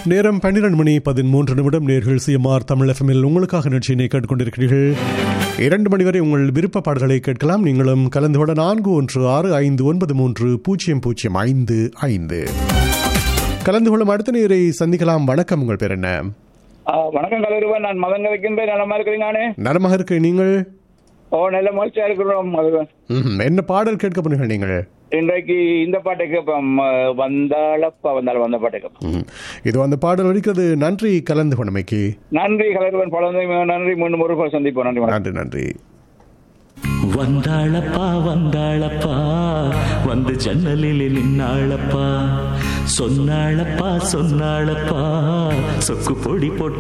நேரம் பன்னிரண்டு மணி பதிமூன்று நிமிடம் நேர்கள் சிஎம்ஆர் தமிழ் எஃப்எம்எல் உங்களுக்காக நிகழ்ச்சியினை கேட்டுக்கொண்டிருக்கிறீர்கள் இரண்டு மணி வரை உங்கள் விருப்ப பாடல்களை கேட்கலாம் நீங்களும் கலந்து கொள்ள நான்கு ஒன்று ஆறு ஐந்து ஒன்பது மூன்று பூஜ்ஜியம் பூஜ்ஜியம் ஐந்து ஐந்து கலந்து கொள்ளும் அடுத்த நேரை சந்திக்கலாம் வணக்கம் உங்கள் பேர் என்ன ஆ, வணக்கம் கலருவன் நான் மதங்க வைக்கின்றேன் நலமா இருக்கிறீங்கானே நலமாக இருக்க நீங்கள் ஓ நல்ல மகிழ்ச்சியா இருக்கிறோம் மதுவன் ம்ஹும். என்ன பாடல் கேட்க போனீர்கள் நீங்கள் இன்றைக்கு இந்த பாட்டை கேட்போம் ஆ, வந்தாளப்பா வந்தாள் வந்த பாட்டை கேட்போம் ம். இது அந்த பாடல் வலிக்கிறது நன்றி கலந்து கொண்டமைக்கு நன்றி கலருவன் பழந்தை நன்றி மீண்டும் ஒரு முறை சந்திப்போம் நன்றி வணக்கம். நன்றி நன்றி வந்தாளப்பா வந்தாளப்பா வந்து ஜன்னலில் நின்னாளப்பா சொன்னாளப்பா சொன்னாளப்பா சொக்கு பொடி போட்டு